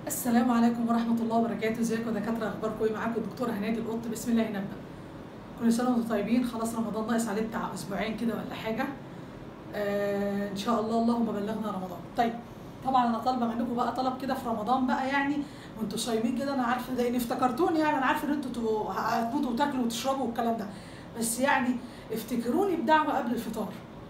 السلام عليكم ورحمة الله وبركاته ازيكم يا دكاترة اخباركم ايه معاكم الدكتورة هنادي القط بسم الله نبدأ كل سنة وانتم طيبين خلاص رمضان ناقص عليه بتاع اسبوعين كده ولا حاجة آه ان شاء الله اللهم بلغنا رمضان طيب طبعا انا طالبه منكم بقى طلب كده في رمضان بقى يعني وانتوا صايمين كده انا عارفه لان افتكرتوني يعني انا عارفه ان انتوا تبقوا هتموتوا وتاكلوا وتشربوا والكلام ده بس يعني افتكروني بدعوه قبل الفطار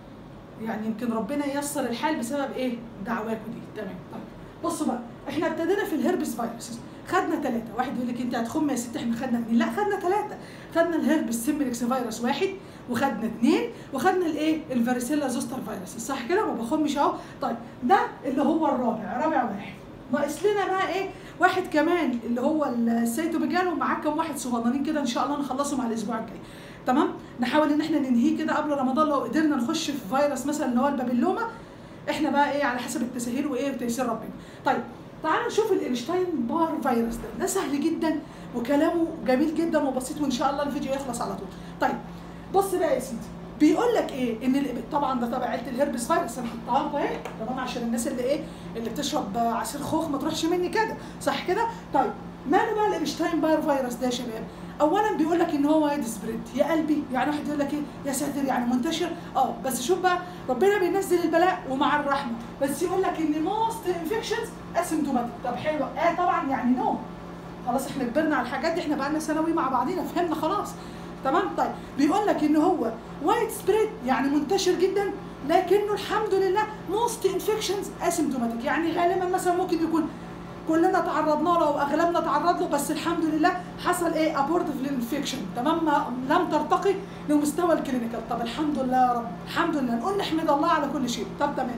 يعني يمكن ربنا ييسر الحال بسبب ايه دعواكم دي تمام طيب بصوا بقى احنا ابتدينا في الهربس فيروسز خدنا ثلاثة واحد يقول لك انت هتخم يا ست احنا خدنا اثنين لا خدنا ثلاثة خدنا الهربس سيمبلكس فيروس واحد وخدنا اثنين وخدنا الايه الفاريسيلا زوستر فيروس صح كده ما بخمش اهو طيب ده اللي هو الرابع رابع واحد ناقص لنا بقى ايه واحد كمان اللي هو السيتوبيجال ومعاه كام واحد صغننين كده ان شاء الله نخلصهم على الاسبوع الجاي تمام نحاول ان احنا ننهيه كده قبل رمضان لو قدرنا نخش في فيروس مثلا اللي هو البابيلوما احنا بقى ايه على حسب التسهيل وايه وتيسير ربنا طيب تعالوا نشوف الانشتاين بار فيروس ده ده سهل جدا وكلامه جميل جدا وبسيط وان شاء الله الفيديو يخلص على طول طيب بص بقى يا سيدي بيقول لك ايه ان ال- طبعا ده تبع عيله الهربس فيروس انا حطها لكم اهي تمام عشان الناس اللي ايه اللي بتشرب عصير خوخ ما تروحش مني كده صح كده طيب ماله بقى الانشتاين بار فيروس ده يا شباب اولا بيقول لك ان هو وايد سبريد يا قلبي يعني واحد يقول لك ايه يا ساتر يعني منتشر اه بس شوف بقى ربنا بينزل البلاء ومع الرحمه بس يقول لك ان موست انفكشنز اسيمتوماتيك طب حلو اه طبعا يعني نو خلاص احنا كبرنا على الحاجات دي احنا بقى لنا ثانوي مع بعضينا فهمنا خلاص تمام طيب بيقول لك ان هو وايد سبريد يعني منتشر جدا لكنه الحمد لله موست انفكشنز اسيمتوماتيك يعني غالبا مثلا ممكن يكون كلنا تعرضنا له واغلبنا تعرض له بس الحمد لله حصل ايه ابورتيف للانفكشن تمام ما لم ترتقي لمستوى الكلينيكال طب الحمد لله يا رب الحمد لله نقول نحمد الله على كل شيء طب تمام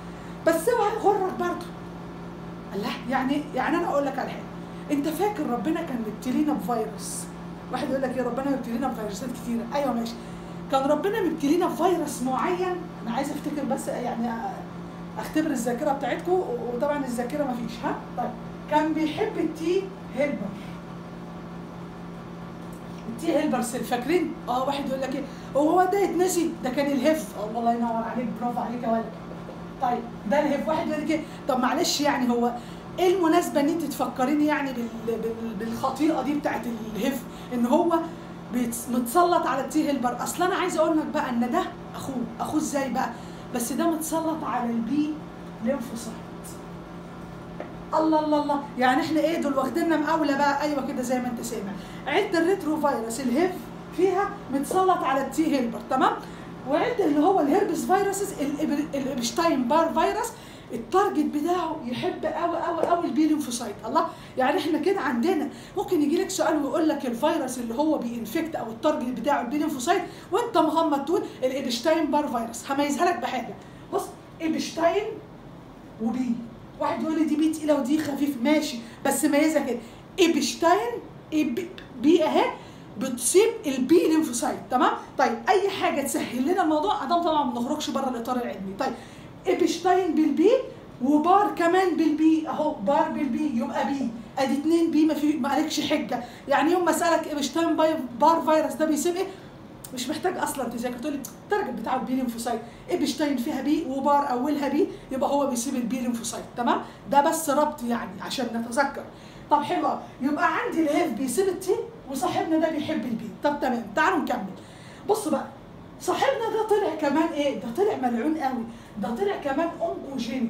بس اوعى يغرك برضه الله يعني يعني انا اقول لك على حاجه انت فاكر ربنا كان مبتلينا بفيروس واحد يقول لك يا ربنا مبتلينا بفيروسات كتيره ايوه ماشي كان ربنا مبتلينا بفيروس معين انا عايز افتكر بس يعني اختبر الذاكره بتاعتكم وطبعا الذاكره مفيش ها طيب كان بيحب التي هيلبر التي هيلبر سيل فاكرين اه واحد يقول لك ايه هو ده يتنسي ده كان الهيف الله الله ينور عليك برافو عليك يا ولد طيب ده الهيف واحد يقول لك ايه طب معلش يعني هو ايه المناسبه ان انت تفكريني يعني بال... بال... بالخطيئه دي بتاعت الهيف ان هو بيتس- متسلط على التي هيلبر اصل انا عايزه اقول لك بقى ان ده اخوه اخوه ازاي بقى بس ده متسلط على البي ليمفوسايت الله الله الله يعني احنا ايه دول واخديننا مقاوله بقى ايوه كده زي ما انت سامع عده الريترو فيروس الهيف فيها متسلط على التي هيلبر تمام وعده اللي هو الهربس فيروسز الإب- الابشتاين بار فيروس التارجت بتاعه يحب قوي قوي قوي البي ليمفوسايت الله يعني احنا كده عندنا ممكن يجي لك سؤال ويقول لك الفيروس اللي هو بينفكت او التارجت بتاعه البي ليمفوسايت وانت مغمض تقول الابشتاين بار فيروس هميزها لك بحاجه بص ابشتاين وبي واحد يقول لي دي بي تقيله ودي خفيف ماشي بس ميزها كده ايبشتاين إيب بي اهي بتصيب البي ليمفوسايت تمام طيب اي حاجه تسهل لنا الموضوع ادام طبعا ما نخرجش بره الاطار العلمي طيب ايبشتاين بالبي وبار كمان بالبي اهو بار بالبي يبقى بي ادي اتنين بي ما في ما عليكش حجه يعني يوم ما اسالك ايبشتاين باي- بار فيروس ده بيسيب ايه مش محتاج اصلا تذاكر تقول لي التارجت بتاعه البي ليمفوسايت ايبشتاين فيها بي وبار اولها بي يبقى هو بيسيب البي ليمفوسايت تمام ده بس ربط يعني عشان نتذكر طب حلو أوي. يبقى عندي الهيف بيسيب التي وصاحبنا ده بيحب البي طب تمام تعالوا نكمل بصوا بقى صاحبنا ده طلع كمان ايه ده طلع ملعون قوي ده طلع كمان اونكوجينيك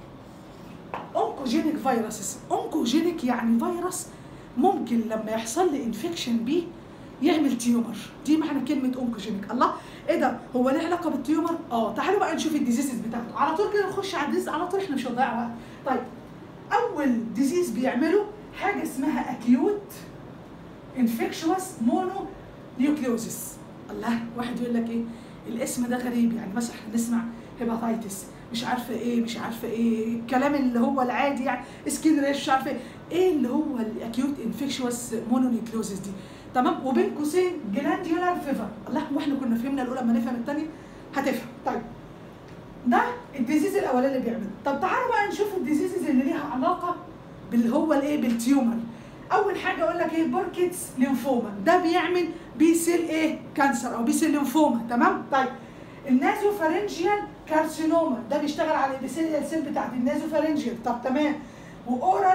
اونكوجينيك فيروسز اونكوجينيك يعني فيروس ممكن لما يحصل لي انفكشن بيه يعمل تيومر دي معنى كلمه اونكوجينيك الله ايه ده هو ليه علاقه بالتيومر اه تعالوا بقى نشوف الديزيزز بتاعته على طول كده نخش على الديزيز على طول احنا مش هنضيع وقت طيب اول ديزيز بيعمله حاجه اسمها اكيوت انفكشوس مونو نيوكليوزيس الله واحد يقول لك ايه الاسم ده غريب يعني مثلا احنا نسمع هيباتايتس مش عارفه ايه مش عارفه ايه الكلام اللي هو العادي يعني سكين ريش مش عارفه ايه ايه اللي هو الاكيوت انفكشوس مونونيكلوزيس دي تمام وبين قوسين جلانديولار فيفر الله واحنا كنا فهمنا الاولى اما نفهم الثانيه هتفهم طيب ده الديزيز الاولاني اللي بيعمله طب تعالوا بقى نشوف الديزيزز اللي ليها علاقه باللي هو الايه بالتيومر اول حاجه اقول لك ايه بوركيتس ليمفوما ده بيعمل بي سيل ايه كانسر او بي سيل ليمفوما تمام طيب النازوفارنجيال كارسينوما ده بيشتغل على الابيثيليال سيل بتاعت النازوفارنجيال طب تمام واورال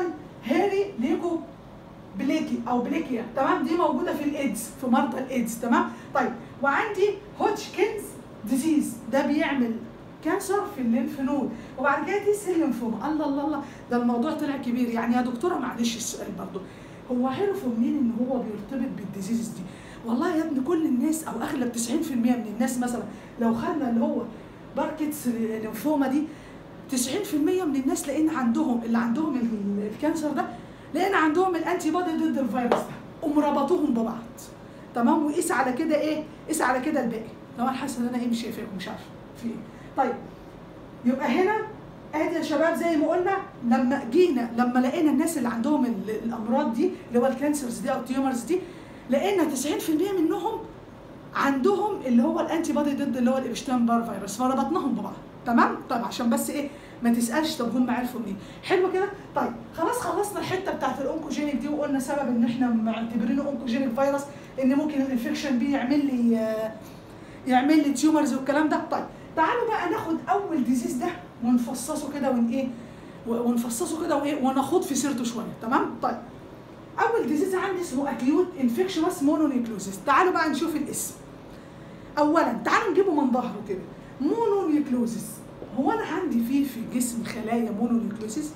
هيري ليكو بليكي او بليكيا تمام دي موجوده في الايدز في مرضى الايدز تمام طيب وعندي هوتشكنز ديزيز ده بيعمل كانسر في الليمف نود وبعد كده دي سيل ليمفوما الله الله الله ده الموضوع طلع كبير يعني يا دكتوره معلش السؤال برضه هو عرفوا منين ان هو بيرتبط بالديزيز دي والله يا ابني كل الناس او اغلب 90% من الناس مثلا لو خدنا اللي هو باركتس ليمفوما دي 90% من الناس لقينا عندهم اللي عندهم ال- الكانسر ده لقينا عندهم الانتي بودي ضد الفيروس ده قوم ربطوهم ببعض تمام وقيس على كده ايه قيس على كده الباقي طبعا حاسه ان انا ايه مش شايفاكم مش عارفه في ايه طيب يبقى هنا ادي يا شباب زي ما قلنا لما جينا لما لقينا الناس اللي عندهم ال- الامراض دي اللي هو الكانسرز دي او التيومرز دي لقينا 90% منهم عندهم اللي هو الانتي بودي ضد اللي هو الابشتاين بار فيروس فربطناهم ببعض تمام طيب عشان بس ايه ما تسالش طب هم عرفوا منين حلو كده طيب خلاص خلصنا الحته بتاعت الاونكوجينيك دي وقلنا سبب ان احنا معتبرينه اونكوجينيك فيروس ان ممكن الانفكشن بيه يعمل لي آه، يعمل لي تيومرز والكلام ده طيب تعالوا بقى ناخد اول ديزيز ده ونفصصه كده ون ايه و- ونفصصه كده وايه ونخوض في سيرته شويه تمام طيب اول ديزيز عندي اسمه اكيوت انفكشوس مونونيوكلوزيس تعالوا بقى نشوف الاسم اولا تعالوا نجيبه من ظهره كده مونونيوكلوزيس هو انا عندي فيه في الجسم خلايا مونونيوكلوزيس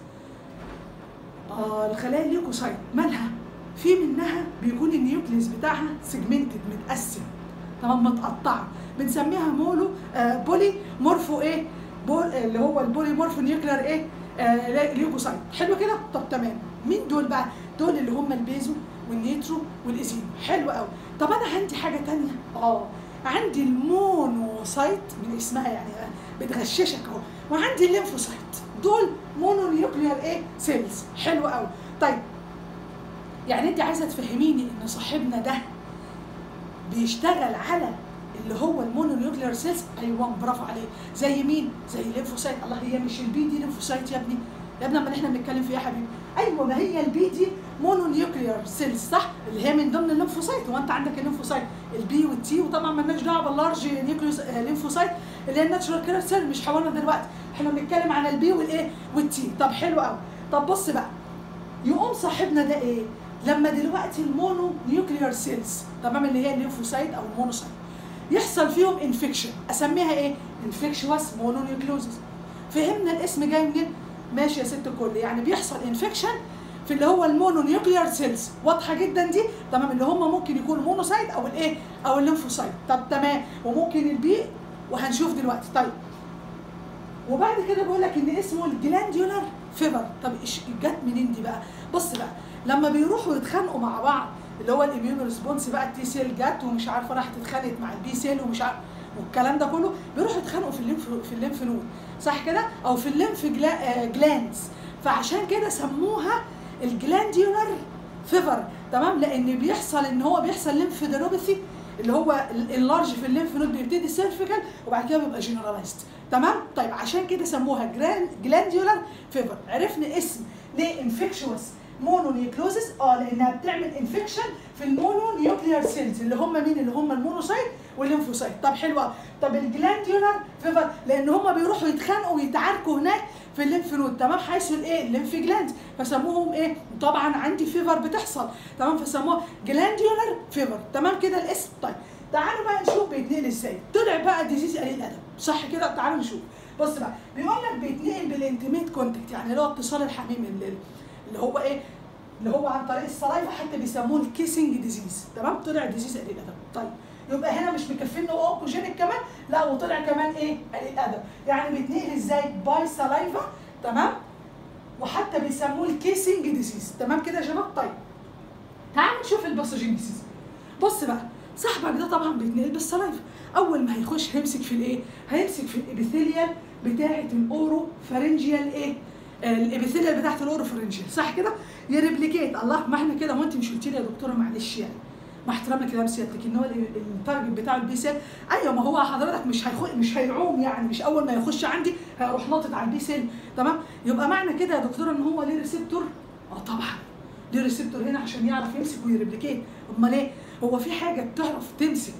اه الخلايا الليوكوسايت مالها في منها بيكون النيوكليس بتاعها سيجمنتد متقسم تمام متقطعه بنسميها مولو آه بولي مورفو ايه بول آه اللي هو البولي مورفو نيوكلير ايه آه ليوكوسايت حلو كده طب تمام مين دول بقى دول اللي هم البيزو والنيترو والايزينو حلو قوي طب انا عندي حاجه تانية اه عندي المونوسايت من اسمها يعني آه، بتغششك اهو وعندي الليمفوسايت دول مونو نيوكلير ايه سيلز حلو قوي طيب يعني انت عايزه تفهميني ان صاحبنا ده بيشتغل على اللي هو المونو نيوكلير سيلز ايوه برافو عليه زي مين زي الليمفوسايت الله هي مش البي دي ليمفوسايت يا ابني يا ابني اما احنا بنتكلم فيها يا حبيبي ايوه ما هي البي دي مونو نيوكلير سيلز صح اللي هي من ضمن الليمفوسايت وانت عندك الليمفوسايت البي والتي وطبعا مالناش دعوه باللارج نيوكليوس آه، ليمفوسايت اللي هي الناتشورال كيلر سيل مش حوارنا دلوقتي احنا بنتكلم عن البي والايه والتي طب حلو قوي طب بص بقى يقوم صاحبنا ده ايه لما دلوقتي المونو نيوكلير سيلز تمام اللي هي الليمفوسايت او المونوسايت يحصل فيهم انفكشن اسميها ايه انفكشوس مونونيوكلوزيس فهمنا الاسم جاي منين ماشي يا ست الكل يعني بيحصل انفكشن في اللي هو المونو نيوكلير سيلز واضحه جدا دي تمام اللي هم ممكن يكونوا مونوسايت او الايه او الليمفوسايت طب تمام وممكن البي وهنشوف دلوقتي طيب وبعد كده بيقول لك ان اسمه الجلانديولار فيبر طب إيش جت منين دي بقى بص بقى لما بيروحوا يتخانقوا مع بعض اللي هو الاميون ريسبونس بقى التي سيل جت ومش عارفه راحت اتخانقت مع البي سيل ومش عارف والكلام ده كله بيروحوا يتخانقوا في الليمف في الليمف نود صح كده او في الليمف جلا... آه، جلاندز فعشان كده سموها الجلانديولار فيفر تمام لان بيحصل ان هو بيحصل ليمفيدينوباثي اللي هو ال- اللارج في الليمف نود بيبتدي سيرفيكال وبعد كده بيبقى جنرالايزد تمام طيب عشان كده سموها جران جلانديولار فيفر عرفنا اسم ليه انفكشوس مونونيوكلوزيس اه لانها بتعمل انفكشن في المونو نيوكليار سيلز اللي هم مين اللي هم المونوسايت والليمفوسايت طب حلوه طب الجلانديولار فيفر لان هم بيروحوا يتخانقوا ويتعاركوا هناك في الليمف نود تمام حيث الايه الليمف جلاند فسموهم ايه طبعا عندي فيفر بتحصل تمام فسموها جلانديولار فيفر تمام كده الاسم طيب تعالوا بقى نشوف بيتنقل ازاي طلع بقى ديزيز قليل الادب صح كده تعالوا نشوف بص بقى بيقول لك بيتنقل بالانتيميت كونتاكت يعني اللي هو اتصال الحميم اللي, اللي هو ايه اللي هو عن طريق السلايفا حتى بيسموه الكيسنج ديزيز تمام طلع ديزيز قليل الادب طيب يبقى هنا مش مكفينا اوكوجينيك كمان لا وطلع كمان ايه قليل ادب يعني بيتنقل ازاي باي سلايفا تمام وحتى بيسموه الكيسنج ديزيز تمام كده يا شباب طيب تعالوا نشوف الباثوجينيسيس بص بقى صاحبك ده طبعا بيتنقل بالسلايفا اول ما هيخش هيمسك في الايه هيمسك في الابيثيليال بتاعه الاورو فارنجيال ايه آه، الابيثيليال بتاعه الاورو فارنجيال صح كده يريبليكيت الله ما احنا كده وانت مش قلت لي يا دكتوره معلش يعني مع احترامي كلام سيادتك ان هو ال- التارجت بتاعه البي سيل ايوه ما هو حضرتك مش هيخ... مش هيعوم يعني مش اول ما يخش عندي هيروح ناطط على البي سيل تمام يبقى معنى كده يا دكتوره ان هو ليه ريسبتور اه طبعا ليه ريسبتور هنا عشان يعرف يمسك ويريبليكيت امال ايه هو في حاجه بتعرف تمسك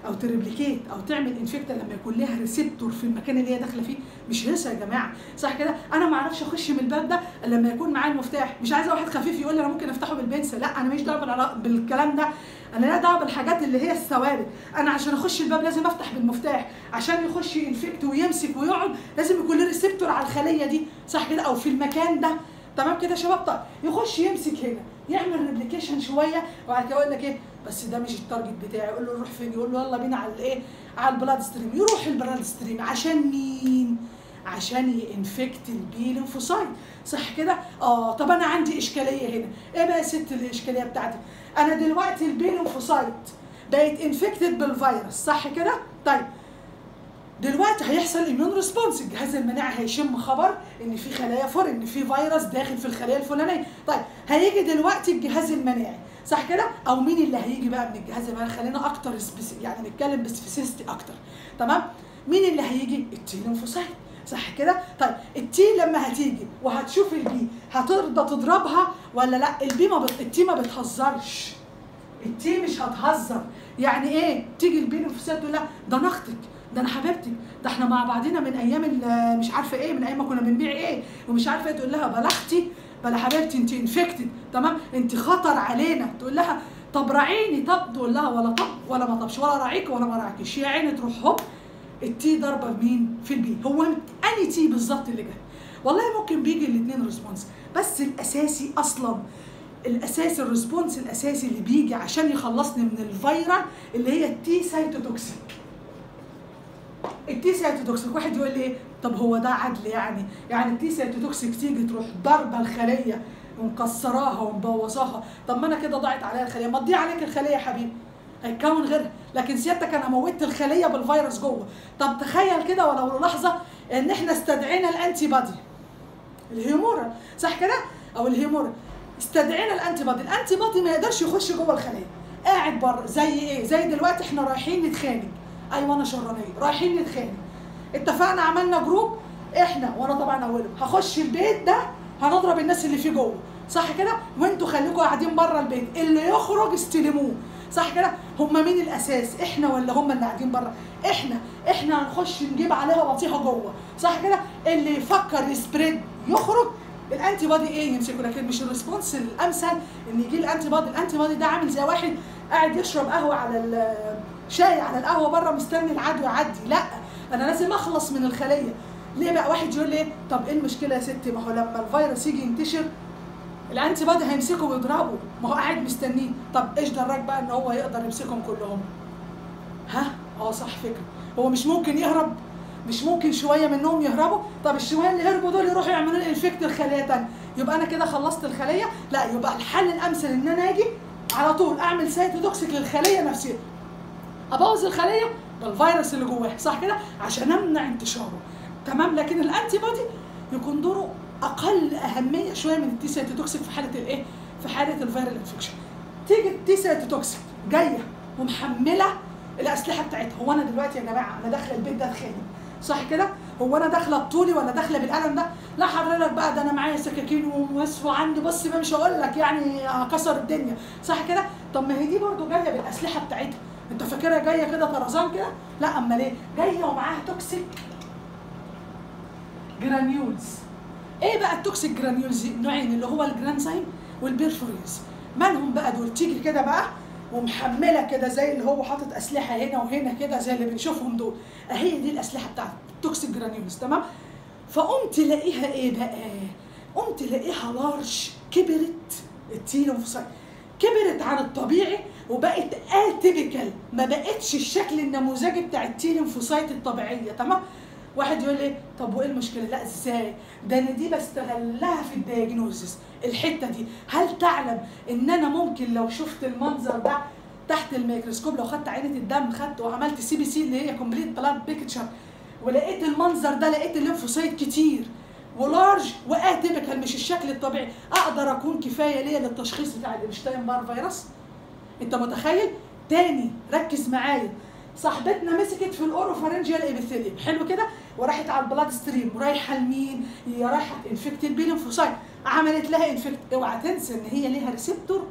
او تريبليكيت او تعمل انفكتا لما يكون لها ريسبتور في المكان اللي هي داخله فيه مش هرسه يا جماعه صح كده انا ما اعرفش اخش من الباب ده الا لما يكون معايا المفتاح مش عايزه واحد خفيف يقول لي انا ممكن افتحه بالبنسه لا انا ماليش دعوه بالعلا- بالكلام ده انا لا دعوه بالحاجات اللي هي الثوابت انا عشان اخش الباب لازم افتح بالمفتاح عشان يخش ينفكت ويمسك ويقعد لازم يكون له ريسبتور على الخليه دي صح كده او في المكان ده تمام كده يا شباب طيب يخش يمسك هنا يعمل ريبليكيشن شويه وبعد كده يقول لك ايه بس ده مش التارجت بتاعي يقول له نروح فين يقول له يلا بينا على الايه على البلاد ستريم يروح البلاد ستريم عشان مين عشان ينفكت البي ليمفوسايت صح كده اه طب انا عندي اشكاليه هنا ايه بقى يا ست الاشكاليه بتاعتي انا دلوقتي البي ليمفوسايت بقت انفكتد بالفيروس صح كده طيب دلوقتي هيحصل اميون ريسبونس الجهاز المناعي هيشم خبر ان في خلايا فور ان في فيروس داخل في الخليه الفلانيه طيب هيجي دلوقتي الجهاز المناعي صح كده او مين اللي هيجي بقى من الجهاز المناعي خلينا اكتر سبيسي يعني نتكلم بسبيسيستي اكتر تمام مين اللي هيجي التي ليمفوسايت صح كده طيب التي لما هتيجي وهتشوف البي هترضى تضربها ولا لا البي ما بت... التي ما بتهزرش التي مش هتهزر يعني ايه تيجي البي ليمفوسايت تقول لها ده انا اختك ده انا حبيبتك ده احنا مع بعضينا من ايام ال- مش عارفه ايه من ايام ما كنا بنبيع ايه ومش عارفه ايه تقول لها بلغتي بلا حبيبتي انت انفكتد تمام انت خطر علينا تقول لها طب راعيني طب تقول لها ولا طب ولا ما طبش ولا راعيك ولا ما راعيكش يا عيني تروح هوب التي ضربه بمين في البي هو اني تي بالظبط اللي جاي والله ممكن بيجي الاثنين ريسبونس بس الاساسي اصلا الاساسي الريسبونس الاساسي اللي بيجي عشان يخلصني من الفيرا اللي هي التي سايتوتوكسيك التي سايتوتوكسيك واحد يقول لي ايه طب هو ده عدل يعني يعني التي سايتوتوكسيك تيجي تروح ضاربه الخليه ومكسراها ومبوظاها طب ما انا كده ضاعت عليها الخليه ما تضيع عليك الخليه يا حبيبي هيتكون غيرها لكن سيادتك انا موتت الخليه بالفيروس جوه طب تخيل كده ولو لحظه ان احنا استدعينا الانتي بادي الهيمورا صح كده او الهيمورا استدعينا الانتي بادي الانتي بادي ما يقدرش يخش جوه الخليه قاعد بره زي ايه زي دلوقتي احنا رايحين نتخانق ايوه انا شرانيه رايحين نتخانق اتفقنا عملنا جروب احنا وانا طبعا اولهم هخش البيت ده هنضرب الناس اللي فيه جوه صح كده وانتوا خليكم قاعدين بره البيت اللي يخرج استلموه صح كده هم مين الاساس احنا ولا هم اللي قاعدين بره احنا احنا هنخش نجيب عليها بطيخه جوه صح كده اللي يفكر يسبريد يخرج الانتي بادي ايه يمسكه لكن مش الريسبونس الامثل ان يجي الانتي بادي الانتي بادي ده عامل زي واحد قاعد يشرب قهوه على ال- شاي على القهوه بره مستني العدو يعدي لا انا لازم اخلص من الخليه ليه بقى واحد يقول لي طب ايه المشكله يا ستي ما هو لما الفيروس يجي ينتشر الانتي بادي هيمسكه ويضربه ما هو قاعد مستنيه طب ايش دراك بقى ان هو يقدر يمسكهم كلهم ها اه صح فكره هو مش ممكن يهرب مش ممكن شويه منهم يهربوا طب الشويه اللي هربوا دول يروحوا يعملوا لي انفكت الخليه تاني يبقى انا كده خلصت الخليه لا يبقى الحل الامثل ان انا اجي على طول اعمل سايتوتوكسيك للخليه نفسها ابوظ الخليه بالفيروس اللي جواها صح كده عشان امنع انتشاره تمام لكن الانتي بودي يكون دوره اقل اهميه شويه من التي سايتوتوكسيك في حاله الايه في حاله الفيرال انفكشن تيجي التي سايتوتوكسيك جايه ومحمله الاسلحه بتاعتها هو انا دلوقتي يا جماعه انا داخله البيت ده اتخانق صح كده هو انا داخله بطولي ولا داخله بالقلم ده لا حضرتك بقى ده انا معايا سكاكين ومس وعندي بص بقى مش هقول لك يعني هكسر الدنيا صح كده طب ما هي دي برضو جايه بالاسلحه بتاعتها انت فاكرها جايه كده طرزان كده لا امال ايه جايه ومعاها توكسيك جرانيولز ايه بقى التوكسيك جرانيولز نوعين اللي هو الجرانزيم والبيرفوريز مالهم بقى دول تيجي كده بقى ومحمله كده زي اللي هو حاطط اسلحه هنا وهنا كده زي اللي بنشوفهم دول اهي دي الاسلحه بتاعت التوكسيك جرانيولز تمام فقمت الاقيها ايه بقى قمت الاقيها لارج كبرت التيلوفوسايت كبرت عن الطبيعي وبقت اتيبيكال ما بقتش الشكل النموذجي بتاع التيلوفوسايت الطبيعيه تمام واحد يقول لي طب وايه المشكله لا ازاي ده انا دي بستغلها في الدياجنوزس الحته دي هل تعلم ان انا ممكن لو شفت المنظر ده تحت الميكروسكوب لو خدت عينه الدم خدت وعملت سي بي سي اللي هي كومبليت بلاد بيكتشر ولقيت المنظر ده لقيت الليمفوسايت كتير ولارج واتيبيكال مش الشكل الطبيعي اقدر اكون كفايه ليا للتشخيص بتاع الابشتاين بار فيروس انت متخيل تاني ركز معايا صاحبتنا مسكت في الاوروفارنجيال ابيثيليوم حلو كده وراحت على البلاد ستريم ورايحه لمين؟ هي رايحه انفكت البيلينفوسايت عملت لها انفكت اوعى تنسى ان هي ليها ريسبتور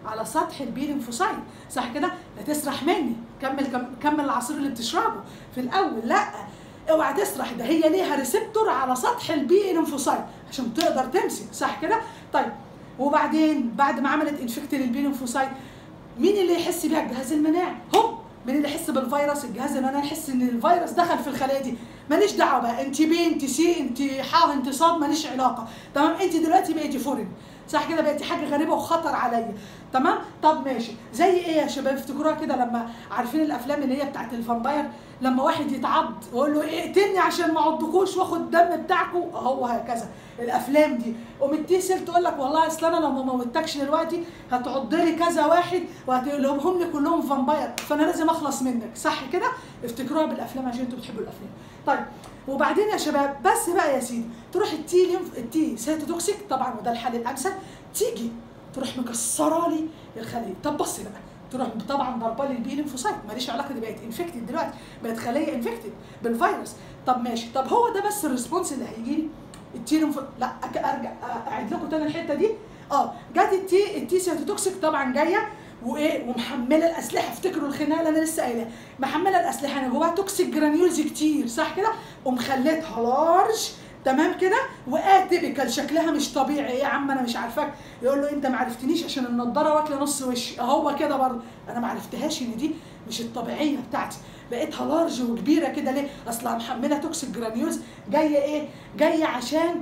على سطح البي ليمفوسايت صح كده لا تسرح مني كمل كم- كمل العصير اللي بتشربه في الاول لا اوعى تسرح ده هي ليها ريسبتور على سطح البي ليمفوسايت عشان تقدر تمسك صح كده طيب وبعدين بعد ما عملت انفكت للبي ليمفوسايت مين اللي يحس بيها الجهاز المناعي هم مين اللي يحس بالفيروس الجهاز المناعي يحس ان الفيروس دخل في الخلايا دي ماليش دعوه بقى انت بي انت سي انت ح انت صاد ماليش علاقه تمام انت دلوقتي بقيتي فورن صح كده بقيتي حاجه غريبه وخطر عليا تمام طب ماشي زي ايه يا شباب افتكروها كده لما عارفين الافلام اللي هي بتاعت الفامباير لما واحد يتعض ويقول له إيه اقتلني عشان ما اعضكوش واخد الدم بتاعكم هو هكذا الافلام دي ومتصل تقول لك والله اصل انا لو ما موتكش دلوقتي هتعض لي كذا واحد وهتقولهم لي كلهم فامباير فانا لازم اخلص منك صح كده افتكروها بالافلام عشان انتوا بتحبوا الافلام طيب وبعدين يا شباب بس بقى يا سيدي تروح التي ليمف التي سيتوتوكسيك طبعا وده الحل الامثل تيجي تروح مكسره لي الخليه طب بص بقى تروح طبعا ضربه لي البي ليمفوسايت ماليش علاقه دي بقت انفكتد دلوقتي بقت خليه انفكتد بالفيروس طب ماشي طب هو ده بس الريسبونس اللي هيجي لي التي ليمف لا أك- ارجع اعيد لكم تاني الحته دي اه جت التي التي سيتوتوكسيك طبعا جايه وايه ومحمله الاسلحه افتكروا الخناقه اللي انا لسه قايلها محمله الاسلحه انا جواها توكسيك جرانيولز كتير صح كده ومخليتها لارج تمام كده واتيبيكال شكلها مش طبيعي ايه يا عم انا مش عارفاك يقول له انت ما عرفتنيش عشان النضاره واكله نص وشي هو كده برضه انا ما عرفتهاش ان دي مش الطبيعيه بتاعتي لقيتها لارج وكبيره كده ليه اصلها محمله توكسيك جرانيولز جايه ايه جايه عشان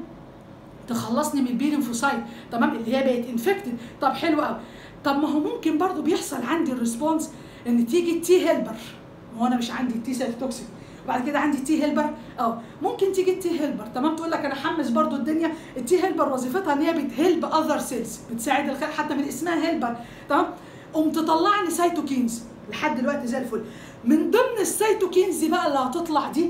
تخلصني من البي ليمفوسايت تمام اللي هي بقت انفكتد طب حلو قوي طب ما هو ممكن برضو بيحصل عندي الريسبونس ان تيجي التي هيلبر هو انا مش عندي التي سيل توكسيك وبعد كده عندي تي هيلبر اه ممكن تيجي التي هيلبر تمام تقول لك انا حمس برضو الدنيا التي هيلبر وظيفتها ان هي بتهلب اذر سيلز بتساعد الخير حتى من اسمها هيلبر تمام قوم تطلع لي سيتوكينز لحد دلوقتي زي الفل من ضمن السيتوكينز دي بقى اللي هتطلع دي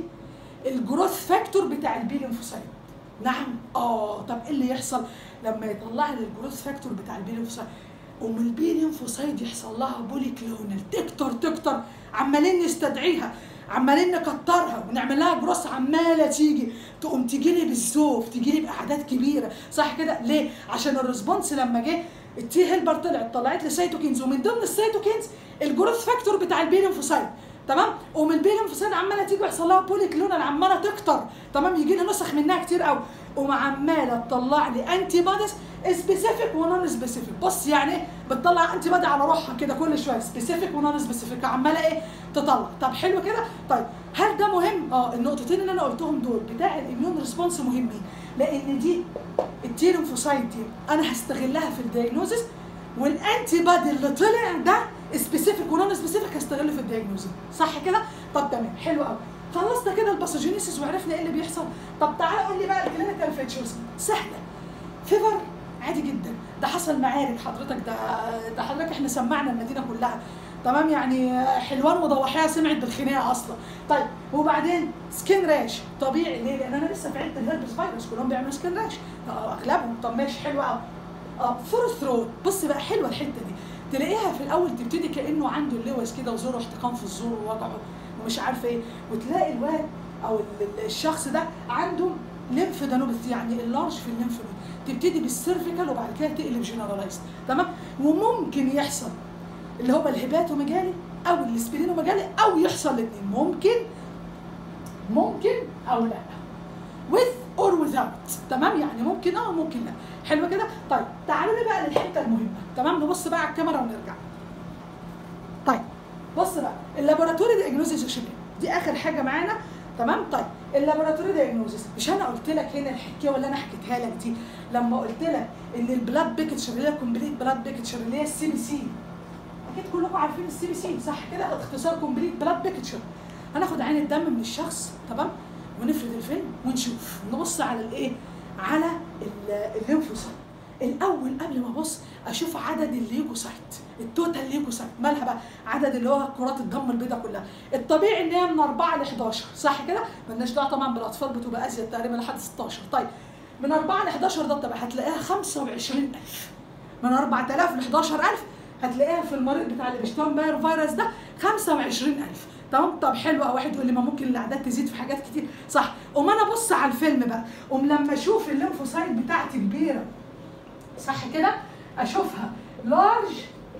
الجروث فاكتور بتاع البي ليمفوسايت نعم اه طب ايه اللي يحصل لما يطلع لي الجروث فاكتور بتاع البي ليمفوسايت ام البي ليمفوسايت يحصل لها بولي كلونال تكتر تكتر عمالين نستدعيها عمالين نكترها ونعمل لها جروس عماله تيجي تقوم تيجي لي بالزوف تيجي لي باعداد كبيره صح كده ليه عشان الريسبونس لما جه التي هيلبر طلعت طلعت لي سيتوكينز ومن ضمن السيتوكينز الجروث فاكتور بتاع البي ليمفوسايت تمام ومن البي ليمفوسايت عماله تيجي ويحصل لها بولي كلونال عماله تكتر تمام يجي لي نسخ منها كتير قوي وعماله تطلع لي انتي بوديز سبيسيفيك ونون سبيسيفيك بص يعني ايه بتطلع انتي بودي على روحها كده كل شويه سبيسيفيك ونون سبيسيفيك عماله ايه تطلع طب حلو كده طيب هل ده مهم اه النقطتين اللي انا قلتهم دول بتاع الاميون ريسبونس مهمين لان دي التي ليمفوسايت دي انا هستغلها في الدايجنوزس والانتي بادي اللي طلع ده سبيسيفيك ونون سبيسيفيك هستغله في الدايجنوزس صح كده طب تمام حلو قوي خلصنا كده الباثوجينيسيس وعرفنا ايه اللي بيحصل طب تعالى قول لي بقى الكلينيكال فيتشرز سهله فيفر عادي جدا ده حصل معارك حضرتك ده ده حضرتك احنا سمعنا المدينه كلها تمام يعني حلوان وضواحيها سمعت بالخناقه اصلا طيب وبعدين سكين راش طبيعي ليه لان انا لسه في عده الهربس فيروس كلهم بيعملوا سكين راش آه، اغلبهم طب ماشي حلو قوي اه فور ثروت بص بقى حلوه الحته دي تلاقيها في الاول تبتدي كانه عنده اللوز كده وزوره احتقان في الزور ووجعه ومش عارفه ايه وتلاقي الواد او ال- ال- الشخص ده عنده ليمف دانوبث يعني اللارج في الليمف نود تبتدي بالسيرفيكال وبعد كده تقلب جنرالايزد تمام وممكن يحصل اللي هو الهباتوميجالي او السبلينوميجالي او يحصل الاثنين ممكن ممكن او لا with or without تمام يعني ممكن اه ممكن لا حلو كده طيب تعالوا لي بقى للحته المهمه تمام نبص بقى على الكاميرا ونرجع طيب بص بقى اللابوراتوري دياجنوزيس يا شباب دي اخر حاجه معانا تمام طيب اللابوراتوري دياجنوزيس مش انا قلت لك هنا الحكايه اللي انا حكيتها لك دي لما قلت لك ان البلاد بيكتشر اللي هي كومبليت بلاد بيكتشر اللي هي السي بي سي اكيد كلكم عارفين السي بي سي صح كده اختصار كومبليت بلاد بيكتشر هناخد عين الدم من الشخص تمام ونفرد الفيلم ونشوف نبص على الايه على ال- الليمفوسايت الاول قبل ما ابص اشوف عدد الليوكوسايت التوتال ليوكوسايت مالها بقى عدد اللي هو كرات الدم البيضاء كلها الطبيعي ان هي من 4 ل 11 صح كده مالناش دعوه طبعا بالاطفال بتبقى ازيد تقريبا لحد 16 طيب من 4 ل 11 ده طبعا هتلاقيها 25000 من 4000 ل 11000 هتلاقيها في المريض بتاع الابشتاين باير فيروس ده 25000 تمام طب حلو قوي واحد يقول لي ما ممكن الاعداد تزيد في حاجات كتير صح قوم انا ابص على الفيلم بقى قوم لما اشوف الليمفوسايت بتاعتي كبيره صح كده اشوفها لارج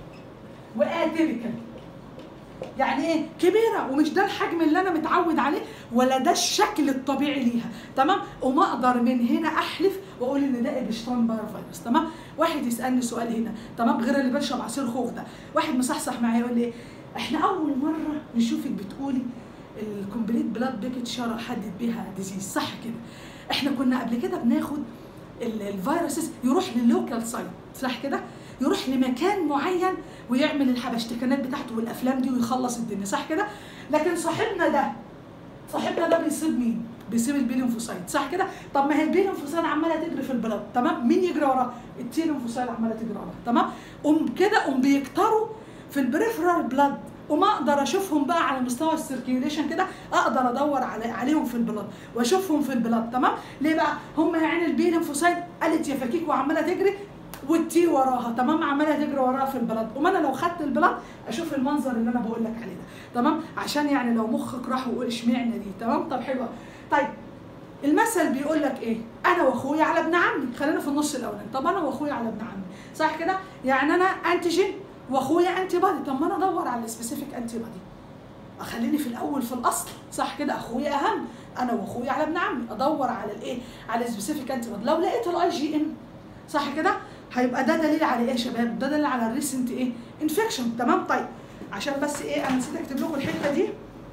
واتيبيكال يعني ايه كبيره ومش ده الحجم اللي انا متعود عليه ولا ده الشكل الطبيعي ليها تمام وما اقدر من هنا احلف واقول ان ده ابشتاين باير فيروس تمام واحد يسالني سؤال هنا تمام غير اللي بيشرب عصير خوخ ده واحد مصحصح معايا يقول لي ايه احنا اول مره نشوفك بتقولي الكومبليت بلاد بيكتشر حدد بيها ديزيز صح كده احنا كنا قبل كده بناخد ال- الفيروسز يروح للوكال سايت صح كده يروح لمكان معين ويعمل الحبشتكنات بتاعته والافلام دي ويخلص الدنيا صح كده لكن صاحبنا ده صاحبنا ده بيصيب مين بيصيب البيلينفوسايت صح كده طب ما هي البيلينفوسايت عماله تجري في البلد تمام مين يجري وراه التيلينفوسايت عماله تجري وراه تمام قوم كده قوم بيكتروا في البريفرال بلاد وما اقدر اشوفهم بقى على مستوى السيركيوليشن كده اقدر ادور على عليهم في البلاد واشوفهم في البلاد تمام ليه بقى هم يا عين البي لينفوسايت قالت يا فكيك وعماله تجري والتي وراها تمام عماله تجري وراها في البلاد وما انا لو خدت البلاد اشوف المنظر اللي انا بقول لك عليه ده تمام عشان يعني لو مخك راح وقول اشمعنى دي تمام طب حلوه طيب المثل بيقول لك ايه انا واخويا على ابن عمي خلينا في النص الاولاني طب انا واخويا على ابن عمي صح كده يعني انا انتيجين واخويا انتي بادي طب ما انا ادور على السبيسيفيك انتي بادي اخليني في الاول في الاصل صح كده اخويا اهم انا واخويا على ابن عمي ادور على الايه على السبيسيفيك انتي بادي لو لقيت الاي جي ام صح كده هيبقى ده دليل على ايه يا شباب ده دليل على الريسنت ايه انفكشن تمام طيب عشان بس ايه انا نسيت اكتب لكم الحته دي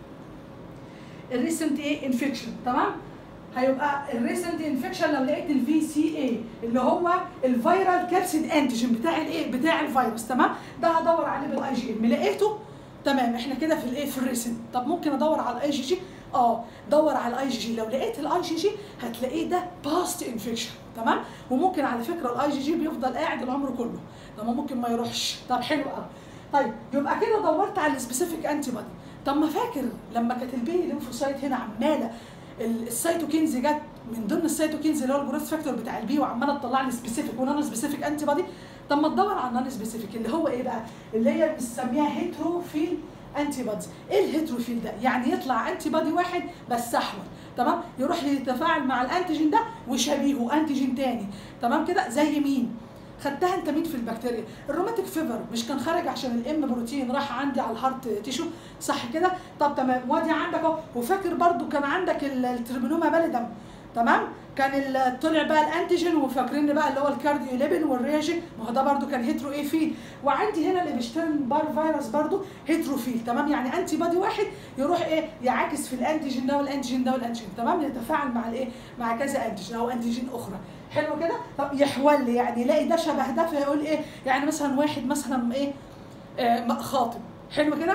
الريسنت ايه انفكشن تمام هيبقى الريسنت انفكشن لو لقيت الفي سي اي اللي هو الفيرال كابسيد انتيجين بتاع الايه بتاع الفيروس تمام ده هدور عليه بالاي جي ام لقيته تمام احنا كده في الايه في الريسنت طب ممكن ادور على الاي جي جي اه دور على الاي جي جي لو لقيت الاي جي جي هتلاقيه ده باست انفكشن تمام وممكن على فكره الاي جي جي بيفضل قاعد العمر كله تمام ممكن ما يروحش طب حلو قوي طيب يبقى كده دورت على السبيسيفيك انتي بودي طب ما فاكر لما كانت البي ليمفوسايت هنا عماله ال- السيتوكينز جت من ضمن السيتوكينز اللي هو الجروث فاكتور بتاع البي وعماله تطلع لي سبيسيفيك ونون سبيسيفيك انتي بودي طب ما تدور على النون سبيسيفيك اللي هو ايه بقى؟ اللي هي بنسميها هيتروفيل انتي بوديز ايه الهيتروفيل ده؟ يعني يطلع انتي بودي واحد بس احول تمام يروح يتفاعل مع الانتيجين ده وشبيهه انتيجين تاني تمام كده زي مين؟ خدتها انت مين في البكتيريا الروماتيك فيفر مش كان خارج عشان الام بروتين راح عندي على الهارت تيشو صح كده طب تمام وادي عندك اهو وفاكر برضو كان عندك ال- التربينوما باليدم تمام كان ال- طلع بقى الانتيجين وفاكرين بقى اللي هو الكارديو ليبن والرياجين ما هو ده برضو كان هيترو ايه فيل وعندي هنا اللي بيشتغل بار فيروس برضو هيتروفيل تمام يعني انتي بادي واحد يروح ايه يعاكس في الانتيجين ده والانتيجين ده والانتيجين تمام يتفاعل مع الايه مع كذا انتيجين او انتيجين اخرى حلو كده طب يحول لي يعني يلاقي ده شبه ده فيقول ايه يعني مثلا واحد مثلا ايه آه خاطب حلو كده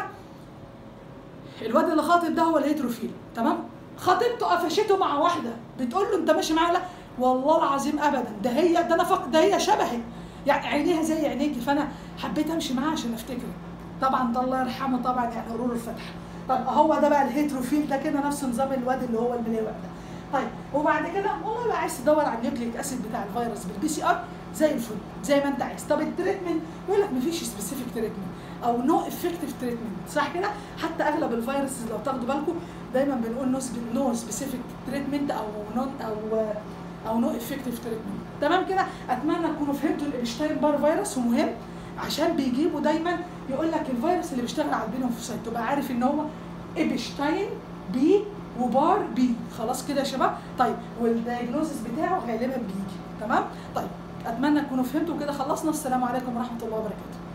الواد اللي خاطب ده هو الهيتروفيل تمام خطيبته قفشته مع واحده بتقول له انت ماشي معايا لا والله العظيم ابدا ده هي ده انا فق ده هي شبهي يعني عينيها زي عينيكي فانا حبيت امشي معاها عشان افتكر طبعا ده الله يرحمه طبعا يعني قرور الفتح طب هو ده بقى الهيتروفيل ده كده نفس نظام الواد اللي هو الملاوع ده طيب وبعد كده والله بقى عايز تدور على النيوكليك اسيد بتاع الفيروس بالبي سي ار زي الفل زي ما انت عايز طب التريتمنت يقول لك مفيش سبيسيفيك تريتمنت او نو افكتيف تريتمنت صح كده حتى اغلب الفيروسز لو تاخدوا بالكم دايما بنقول نو نو سبيسيفيك تريتمنت او نون او او نو افكتيف تريتمنت تمام كده اتمنى تكونوا فهمتوا الابشتاين بار فيروس ومهم عشان بيجيبوا دايما يقول لك الفيروس اللي بيشتغل على البيلونفوسايت تبقى عارف ان هو ابشتاين بي وبار بي خلاص كده يا شباب طيب والدايجنوزس بتاعه غالبا بيجي تمام طيب اتمنى تكونوا فهمتوا كده خلصنا السلام عليكم ورحمه الله وبركاته